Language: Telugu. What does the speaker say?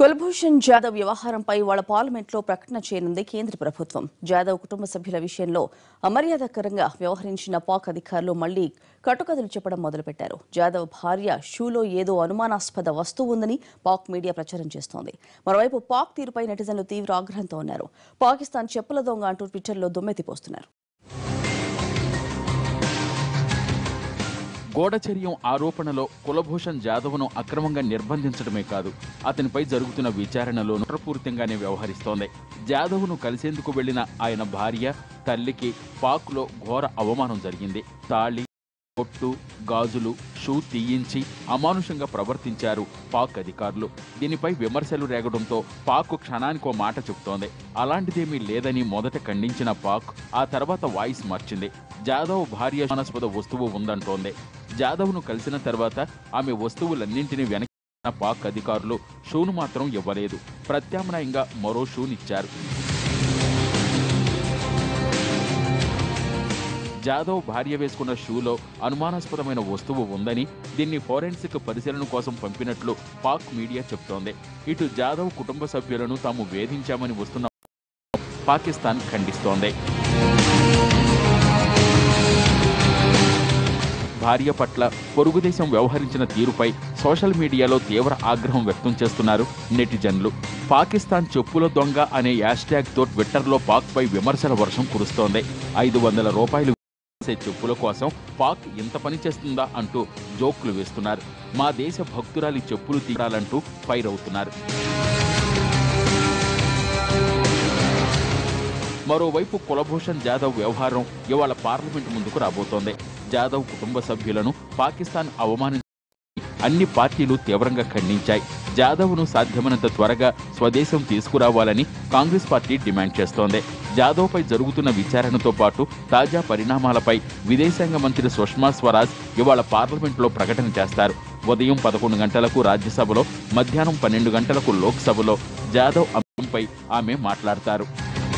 కుల్భూషణ్ జాదవ్ వ్యవహారంపై వాళ్ళ పార్లమెంట్లో ప్రకటన చేయనుంది కేంద్ర ప్రభుత్వం జాదవ్ కుటుంబ సభ్యుల విషయంలో అమర్యాదకరంగా వ్యవహరించిన పాక్ అధికారులు మళ్లీ కట్టుకథలు చెప్పడం మొదలుపెట్టారు జాదవ్ భార్య షూలో ఏదో అనుమానాస్పద వస్తువు ఉందని పాక్ మీడియా ప్రచారం చేస్తోంది మరోవైపు పాక్ తీరుపై నెటిజన్లు తీవ్ర ఆగ్రహంతో ఉన్నారు పాకిస్తాన్ చెప్పుల దొంగ అంటూ ట్విట్టర్లో దుమ్మెత్తిపోస్తున్నారు గూఢచర్యం ఆరోపణలో కులభూషణ్ జాదవ్ను అక్రమంగా నిర్బంధించడమే కాదు అతనిపై జరుగుతున్న విచారణలో కుట్రపూరితంగానే వ్యవహరిస్తోంది జాదవ్ను కలిసేందుకు వెళ్లిన ఆయన భార్య తల్లికి పాక్లో ఘోర అవమానం జరిగింది తాళి కొట్టు గాజులు షూ తీయించి అమానుషంగా ప్రవర్తించారు పాక్ అధికారులు దీనిపై విమర్శలు రేగడంతో పాక్ క్షణానికో మాట చెబుతోంది అలాంటిదేమీ లేదని మొదట ఖండించిన పాక్ ఆ తర్వాత వాయిస్ మార్చింది జాదవ్ భార్య అనుమానాస్పద వస్తువు ఉందంటోంది జాదవ్ను కలిసిన తర్వాత ఆమె వస్తువులన్నింటినీ వెనక్కి పాక్ అధికారులు షూను మాత్రం ఇవ్వలేదు ప్రత్యామ్నాయంగా మరో షూనిచ్చారు జాదవ్ భార్య వేసుకున్న షూలో అనుమానాస్పదమైన వస్తువు ఉందని దీన్ని ఫోరెన్సిక్ పరిశీలన కోసం పంపినట్లు పాక్ మీడియా చెబుతోంది ఇటు జాదవ్ కుటుంబ సభ్యులను తాము వేధించామని వస్తున్న పాకిస్తాన్ ఖండిస్తోంది భార్య పట్ల పొరుగుదేశం వ్యవహరించిన తీరుపై సోషల్ మీడియాలో తీవ్ర ఆగ్రహం వ్యక్తం చేస్తున్నారు నెటిజన్లు పాకిస్తాన్ చెప్పుల దొంగ అనే హ్యాష్ ట్యాగ్తో ట్విట్టర్లో పాక్పై విమర్శల వర్షం కురుస్తోంది ఐదు వందల రూపాయలు చేసే చెప్పుల కోసం పాక్ ఇంత పని చేస్తుందా అంటూ జోకులు వేస్తున్నారు మా దేశ భక్తురాలి చెప్పులు తీరాలంటూ ఫైర్ అవుతున్నారు మరోవైపు కులభూషణ్ జాదవ్ వ్యవహారం ఇవాళ పార్లమెంట్ ముందుకు రాబోతోంది జాదవ్ కుటుంబ సభ్యులను పాకిస్తాన్ అవమానించి అన్ని పార్టీలు తీవ్రంగా ఖండించాయి జాదవ్ను సాధ్యమైనంత త్వరగా స్వదేశం తీసుకురావాలని కాంగ్రెస్ పార్టీ డిమాండ్ చేస్తోంది జాదవ్పై జరుగుతున్న విచారణతో పాటు తాజా పరిణామాలపై విదేశాంగ మంత్రి సుష్మా స్వరాజ్ ఇవాళ పార్లమెంట్లో ప్రకటన చేస్తారు ఉదయం పదకొండు గంటలకు రాజ్యసభలో మధ్యాహ్నం పన్నెండు గంటలకు లోక్సభలో జాదవ్ అంశంపై ఆమె మాట్లాడతారు